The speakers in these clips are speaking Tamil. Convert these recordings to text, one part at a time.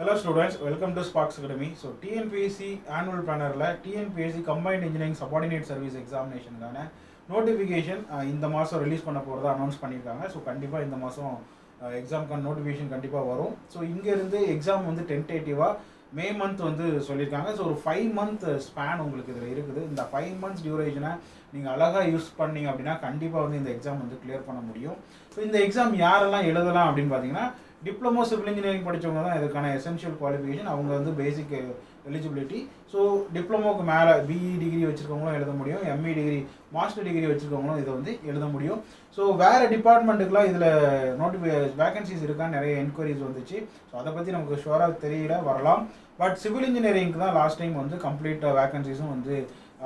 hello students welcome to sparks academy so TNPSC annual பிளானரில் TNPSC combined engineering subordinate service எக்ஸாமினேஷனுக்கான நோட்டிஃபிகேஷன் இந்த மாதம் ரிலீஸ் பண்ண போகிறதா அனௌன்ஸ் பண்ணியிருக்காங்க ஸோ கண்டிப்பாக இந்த மாதம் எக்ஸாமுக்கான நோட்டிஃபிகேஷன் கண்டிப்பாக வரும் ஸோ இங்கேருந்து எக்ஸாம் வந்து டென்டேட்டிவாக மே மந்த் வந்து சொல்லியிருக்காங்க ஸோ ஒரு ஃபைவ் மந்த் ஸ்பேன் உங்களுக்கு இதில் இருக்குது இந்த ஃபைவ் மந்த்ஸ் டியூரேஷனை நீங்கள் அழகாக யூஸ் பண்ணீங்க அப்படின்னா கண்டிப்பாக வந்து இந்த எக்ஸாம் வந்து கிளியர் பண்ண முடியும் ஸோ இந்த எக்ஸாம் யாரெல்லாம் எழுதலாம் அப்படின்னு பார்த்தீங்கன்னா டிப்ளமோ சிவில் இன்ஜினியரிங் படித்தவங்க தான் இதுக்கான எசென்ஷியல் குவாலிஃபிகேஷன் அவங்க வந்து பேசிக் எலிஜிபிலிட்டி ஸோ டிப்ளமோக்கு மேலே பிஇ டிகிரி வச்சுருக்கவங்களும் எழுத முடியும் எம்இ டிகிரி மாஸ்டர் டிகிரி வச்சுருக்கவங்களும் இதை வந்து எழுத முடியும் ஸோ வேறு டிபார்ட்மெண்ட்டுக்குலாம் இதில் நோட்டிஃபை வேகன்சிஸ் இருக்கான்னு நிறைய என்கொயரிஸ் வந்துச்சு ஸோ அதை பற்றி நமக்கு ஷுவராக தெரியல வரலாம் பட் சிவில் இன்ஜினியரிங்க்கு தான் லாஸ்ட் டைம் வந்து கம்ப்ளீட் வேகன்சிஸும் வந்து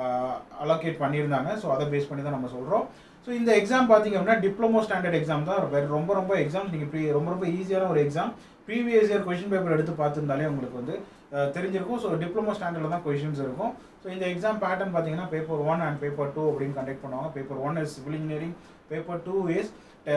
அலோகேட் பண்ணியிருந்தாங்க ஸோ அதை பேஸ் பண்ணி தான் நம்ம சொல்கிறோம் ஸோ இந்த எக்ஸாம் பார்த்தீங்க அப்படின்னா டிப்ளமோ ஸ்டாண்டர்ட் எக்ஸாம் தான் வேறு ரொம்ப ரொம்ப எக்ஸாம் நீங்கள் ப்ரீ ரொம்ப ரொம்ப ஈஸியான ஒரு exam previous year question paper எடுத்து பார்த்துருந்தாலே உங்களுக்கு வந்து தெரிஞ்சிருக்கும் ஸோ டிப்ளமோ ஸ்டாண்டர்டில் தான் கொஷின்ஸ் இருக்கும் ஸோ இந்த எக்ஸாம் பேட்டர்ன் பார்த்தீங்கன்னா paper one and paper two அப்படின்னு கண்டக்ட் பண்ணுவாங்க paper one is civil engineering paper two is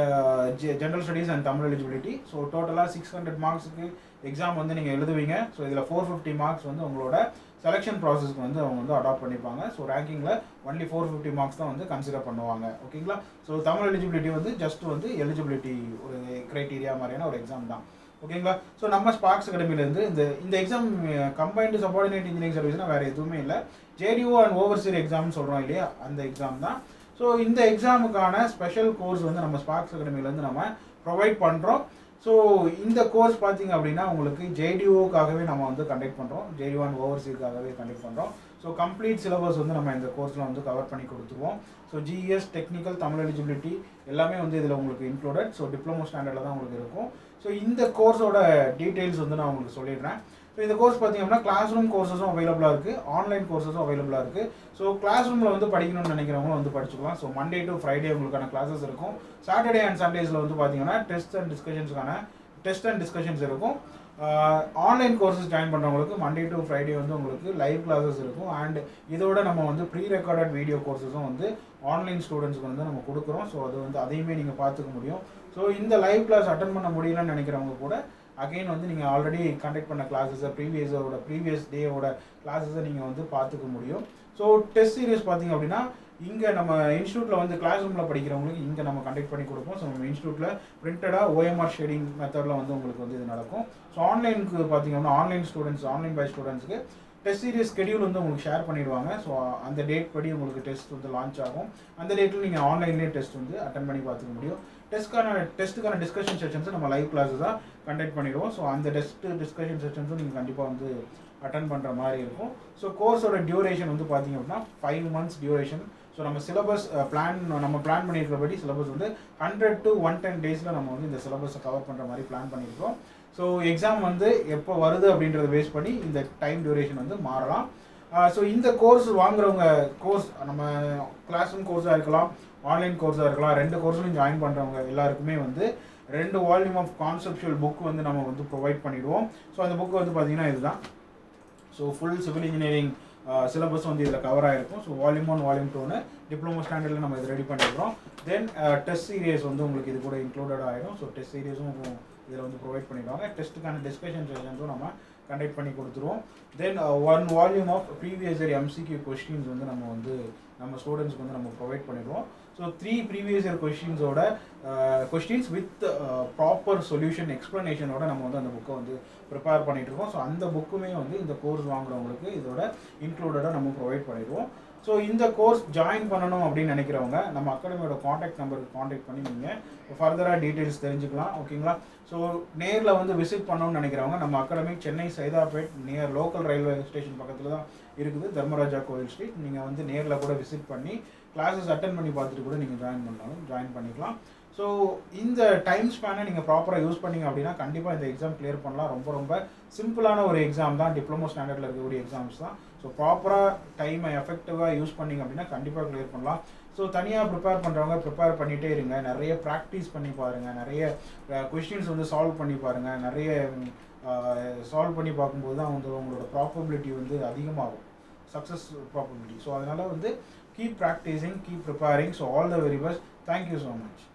general studies and Tamil eligibility so டோட்டலாக சிக்ஸ் ஹண்ட்ரட் மார்க்ஸுக்கு எக்ஸாம் வந்து நீங்கள் எழுதுவீங்க ஸோ இதில் ஃபோர் ஃபிஃப்டி மார்க்ஸ் வந்து உங்களோட செலெக்ஷன் ப்ராசஸ்க்கு வந்து அவங்க வந்து அடாப்ட் பண்ணிப்பாங்க ஸோ ரேங்கிங்கில் ஒன்லி ஃபோர் ஃபிஃப்டி மார்க்ஸ் தான் வந்து கன்சிடர் பண்ணுவாங்க ஓகேங்களா ஸோ தமிழ் எலிஜிபிலிட்டி வந்து ஜஸ்ட் வந்து எலிஜிபிலிட்டி ஒரு க்ரைட்டீரியா மாதிரியான ஒரு எக்ஸாம் தான் ஓகேங்களா ஸோ நம்ம ஸ்பார்க்ஸ் அகாடமிலேருந்து இந்த இந்த எக்ஸாம் கம்பைன்டு சபார்டினேட் இன்ஜினியரிங் சர்வீஸ்னால் வேறு எதுவுமே இல்லை ஜேடிஓ அண்ட் ஓவர்சீர் எக்ஸாம்னு சொல்கிறோம் இல்லையா அந்த எக்ஸாம் தான் ஸோ இந்த எக்ஸாமுக்கான ஸ்பெஷல் கோர்ஸ் வந்து நம்ம ஸ்பார்க்ஸ் அகாடமிலேருந்து நம்ம ப்ரொவைட் பண்ணுறோம் ஸோ இந்த கோர்ஸ் பார்த்தீங்க அப்படின்னா உங்களுக்கு ஜேடிஓக்காகவே நம்ம வந்து கண்டக்ட் பண்ணுறோம் ஜேடிஓ அண்ட் ஓவர்சீக்காகவே கண்டக்ட் பண்ணுறோம் ஸோ கம்ப்ளீட் சிலபஸ் வந்து நம்ம இந்த கோர்ஸில் வந்து கவர் பண்ணி கொடுத்துருவோம் so GS technical Tamil eligibility எல்லாமே வந்து இதில் உங்களுக்கு இன்க்ளூடட் ஸோ டிப்ளமோ ஸ்டாண்டர்டில் தான் உங்களுக்கு இருக்கும் ஸோ இந்த கோர்ஸோட டீட்டெயில்ஸ் வந்து நான் உங்களுக்கு சொல்லிடுறேன் ஸோ இந்த கோர்ஸ் பார்த்தீங்க அப்படின்னா கிளாஸ் ரூம் கோர்ஸஸும் அவைலபிளாக இருக்குது ஆன்லைன் கோர்ஸஸும் அவைலபிளாக இருக்குது ஸோ கிளாஸ் ரூமில் வந்து படிக்கணும்னு நினைக்கிறவங்களும் வந்து படிச்சுக்கலாம் ஸோ மண்டே டு ஃப்ரைடே உங்களுக்கான கிளாஸஸ் இருக்கும் சாட்டர்டே அண்ட் சண்டேஸில் வந்து பார்த்தீங்கன்னா டெஸ்ட் அண்ட் டிஸ்கஷன்ஸ்க்கான டெஸ்ட் அண்ட் டிஸ்கஷன்ஸ் இருக்கும் ஆன்லைன் கோர்சஸ் ஜாயின் பண்ணுறவங்களுக்கு மண்டே டு ஃப்ரைடே வந்து உங்களுக்கு லைவ் கிளாஸஸ் இருக்கும் அண்ட் இதோட நம்ம வந்து ப்ரீ ரெக்கார்டட் வீடியோ கோர்சஸும் வந்து ஆன்லைன் ஸ்டூடெண்ட்ஸ்க்கு வந்து நம்ம கொடுக்குறோம் ஸோ அது வந்து அதையுமே நீங்கள் பார்த்துக்க முடியும் ஸோ இந்த லைவ் கிளாஸ் அட்டன் பண்ண முடியலன்னு நினைக்கிறவங்க கூட அகைன் வந்து நீங்கள் ஆல்ரெடி கண்டக்ட் பண்ண கிளாஸஸை ப்ரீவியஸோட ப்ரீவியஸ் டேவோட கிளாஸஸை நீங்கள் வந்து பார்த்துக்க முடியும் ஸோ டெஸ்ட் சீரியஸ் பார்த்தீங்க அப்படின்னா இங்கே நம்ம இன்ஸ்டியூட்டில் வந்து கிளாஸ் ரூமில் படிக்கிறவங்களுக்கு இங்கே நம்ம கண்டக்ட் பண்ணி கொடுப்போம் ஸோ நம்ம இன்ஸ்டியூட்டில் பிரிண்டடாக ஓஎம்ஆர் ஷேடிங் மெத்தடில் வந்து உங்களுக்கு வந்து இது நடக்கும் ஸோ ஆன்லைனுக்கு பார்த்தீங்கன்னா ஆன்லைன் ஸ்டூடெண்ட்ஸ் ஆன்லைன் பை ஸ்டூடெண்ட்ஸ்க்கு டெஸ்ட் சீரியஸ் ஸ்கெடியூல் வந்து உங்களுக்கு ஷேர் பண்ணிடுவாங்க ஸோ அந்த டேட் படி உங்களுக்கு டெஸ்ட் வந்து லான்ச் ஆகும் அந்த டேட்டில் நீங்கள் ஆன்லைன்லேயே டெஸ்ட் வந்து அட்டன் பண்ணி பார்த்துக்க முடியும் டெஸ்ட்க்கான டெஸ்ட்டுக்கான டிஸ்கஷன் செஷன்ஸை நம்ம லைவ் கிளாஸஸாக கண்டக்ட் பண்ணிடுவோம் ஸோ அந்த டெஸ்ட் டிஸ்கஷன் செஷன்ஸும் நீங்கள் கண்டிப்பாக வந்து அட்டன் பண்ணுற மாதிரி இருக்கும் ஸோ கோர்ஸோட டியூரேஷன் வந்து பார்த்தீங்க அப்படின்னா ஃபைவ் மந்த்ஸ் டியூரேஷன் ஸோ நம்ம சிலபஸ் பிளான் நம்ம பிளான் பண்ணியிருக்கிறபடி சிலபஸ் வந்து ஹண்ட்ரட் டு ஒன் டென் டேஸில் நம்ம வந்து இந்த சிலபஸை கவர் பண்ணுற மாதிரி பிளான் பண்ணியிருக்கோம் ஸோ எக்ஸாம் வந்து எப்போ வருது அப்படின்றத பேஸ் பண்ணி இந்த டைம் டியூரேஷன் வந்து மாறலாம் ஸோ இந்த கோர்ஸ் வாங்குறவங்க கோர்ஸ் நம்ம கிளாஸ் ரூம் கோர்ஸாக இருக்கலாம் ஆன்லைன் கோர்ஸாக இருக்கலாம் ரெண்டு கோர்ஸ்லையும் ஜாயின் பண்ணுறவங்க எல்லாருக்குமே வந்து ரெண்டு வால்யூம் ஆஃப் கான்செப்ஷுவல் புக் வந்து நம்ம வந்து ப்ரொவைட் பண்ணிடுவோம் ஸோ அந்த புக் வந்து பார்த்திங்கன்னா இதுதான் so full civil engineering syllabus வந்து இதில் கவர் ஆகிருக்கும் ஸோ வால்யூம் ஒன் வால்யூம் டூன்னு டிப்ளமோ ஸ்டாண்டர்டில் நம்ம இது ரெடி பண்ணியிருக்கிறோம் தென் டெஸ்ட் சீரியஸ் வந்து உங்களுக்கு இது கூட இன்க்ளூடட் ஆகிடும் ஸோ டெஸ்ட் சீரியஸும் இதில் வந்து ப்ரொவைட் பண்ணிடுவாங்க டெஸ்ட்டுக்கான டிஸ்கஷன் செஷன்ஸும் நம்ம கண்டக்ட் பண்ணி கொடுத்துருவோம் then one volume of previous year MCQ questions வந்து நம்ம வந்து நம்ம ஸ்டூடெண்ட்ஸ்க்கு வந்து நம்ம ப்ரொவைட் பண்ணிடுவோம் ஸோ த்ரீ ப்ரீவியஸ் இயர் கொஸ்டின்ஸோட கொஸ்டின்ஸ் வித் ப்ராப்பர் சொல்யூஷன் எக்ஸ்ப்ளனேஷனோட நம்ம வந்து அந்த புக்கை வந்து ப்ரிப்பேர் பண்ணிட்டு இருக்கோம் ஸோ அந்த புக்குமே வந்து இந்த கோர்ஸ் வாங்குறவங்களுக்கு இதோட இன்க்ளூடடாக நம்ம ப்ரொவைட் பண்ணிடுவோம் ஸோ இந்த கோர்ஸ் ஜாயின் பண்ணணும் அப்படின்னு நினைக்கிறவங்க நம்ம அகாடமியோட காண்டாக்ட் நம்பருக்கு காண்டாக்ட் பண்ணி நீங்கள் ஃபர்தராக டீட்டெயில்ஸ் தெரிஞ்சுக்கலாம் ஓகேங்களா ஸோ நேரில் வந்து விசிட் பண்ணணும்னு நினைக்கிறவங்க நம்ம academy Chennai Saidapet near local railway station பக்கத்தில் தான் இருக்குது தர்மராஜா கோயில் ஸ்ட்ரீட் நீங்கள் வந்து நேரில் கூட விசிட் பண்ணி கிளாஸஸ் அட்டன் பண்ணி பார்த்துட்டு கூட நீங்கள் ஜாயின் பண்ணாலும் ஜாயின் பண்ணிக்கலாம் ஸோ இந்த டைம் ஸ்பேனை நீங்கள் ப்ராப்பராக யூஸ் பண்ணிங்க அப்படின்னா கண்டிப்பாக இந்த எக்ஸாம் கிளியர் பண்ணலாம் ரொம்ப ரொம்ப சிம்பிளான ஒரு எக்ஸாம் தான் டிப்ளமோ ஸ்டாண்டர்டில் இருக்கக்கூடிய எக்ஸாம்ஸ் தான் ஸோ ப்ராப்பராக டைமை எஃபெக்டிவாக யூஸ் பண்ணிங்க அப்படின்னா கண்டிப்பாக கிளியர் பண்ணலாம் ஸோ தனியாக ப்ரிப்பேர் பண்ணுறவங்க ப்ரிப்பேர் பண்ணிகிட்டே இருங்க நிறைய ப்ராக்டிஸ் பண்ணி பாருங்கள் நிறைய கொஷின்ஸ் வந்து சால்வ் பண்ணி பாருங்கள் நிறைய சால்வ் பண்ணி பார்க்கும்போது தான் வந்து உங்களோட ப்ராப்பபிலிட்டி வந்து அதிகமாகும் சக்ஸஸ் ப்ராப்பபிலிட்டி ஸோ அதனால் வந்து keep practising keep preparing so all the very best thank you so much